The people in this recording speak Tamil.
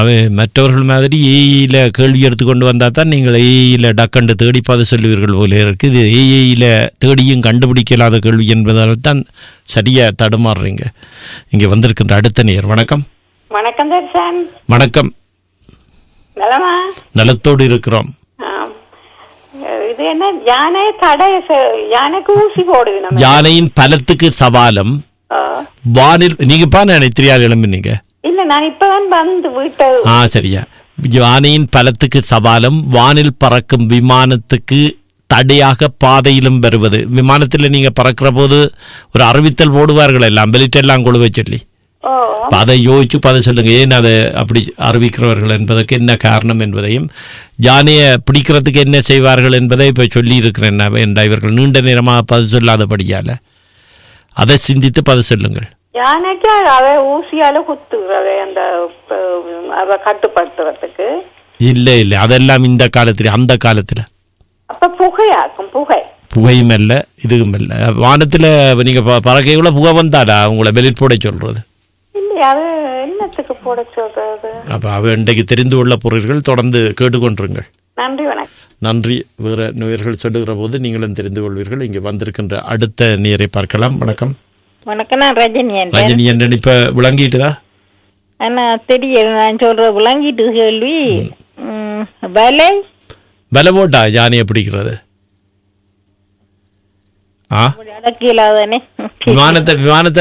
அவை மற்றவர்கள் மாதிரி ஏஐயில் கேள்வி எடுத்துக்கொண்டு வந்தால் தான் நீங்கள் ஏஐயில் டக்கண்டு தேடி பார்த்து சொல்லுவீர்கள் போல இருக்கு இது ஏஐயில் தேடியும் கண்டுபிடிக்கலாத கேள்வி என்பதால் தான் சரியாக தடுமாறுறீங்க இங்கே வந்திருக்கின்ற அடுத்த நேர் வணக்கம் வணக்கம் தர்ஷன் வணக்கம் நலமா நலத்தோடு இருக்கிறோம் ஆம். இது என்ன யானை தடை ச- யானைக்கு ஊசி போடுது நம்ம யானையின் பலத்துக்கு சவாலம் ஆ. வானில் நீங்கள் பான நினைத்திரியால் எழும்பினீங்க இல்ல நான் இப்பதான் வந்து வீட்டை ஆ சரியா யானையின் பலத்துக்கு சவாலும் வானில் பறக்கும் விமானத்துக்கு தடையாக பாதையிலும் வருவது விமானத்தில் நீங்க பறக்கிற போது ஒரு அறிவித்தல் போடுவார்கள் எல்லாம் பெலிட் எல்லாம் கொழுவை சொல்லி ஓ அப்ப அதை யோசிச்சு பார்த்து சொல்லுங்க ஏன் அதை அப்படி அறிவிக்கிறவர்கள் என்பதற்கு என்ன காரணம் என்பதையும் யானையை பிடிக்கிறதுக்கு என்ன செய்வார்கள் என்பதை இப்போ சொல்லி இருக்கிறேன் நான் என்ற இவர்கள் நீண்ட நேரமாக பதில் சொல்லாதபடியால் அதை சிந்தித்து பதில் சொல்லுங்கள் யானைக்கு அவ ஊசியால குத்துறவை அந்த அஹ், அவ கட்டுப்படுத்துறதுக்கு இல்லை இல்லை அதெல்லாம் இந்த காலத்தில் அந்த காலத்தில் அப்ப புகையாக்கும் புகை புகையும் இல்லை இதுவும் இல்லை வானத்தில் நீங்கள் ப பறக்கைக்குள்ள புகை வந்தாடா உங்களை வெளிட் போட சொல்கிறது இல்லையா அது என்னத்துக்கு போட சொல்றது அப்போ அவ இன்றைக்கு தெரிந்து கொள்ள பொருள்கள் தொடர்ந்து கேட்டுக்கொண்டிருங்கள் நன்றி வணக்கம் நன்றி வேறு நேயர்கள் சொல்லுகிற போது நீங்களும் தெரிந்து கொள்வீர்கள் இங்கே வந்திருக்கின்ற அடுத்த நேரை பார்க்கலாம் வணக்கம் வணக்கம் நான் ரஜினி என்றேன் ரஜினி என்ன இப்போ விளங்கிட்டுதா ஆனா தெரியல நான் சொல்ற விளங்கிட்டு கேள்வி ம், வலை பல போட்டா யானையை பிடிக்கிறது ஆ அடக்கிலாதானே விமானத்தை விமானத்தை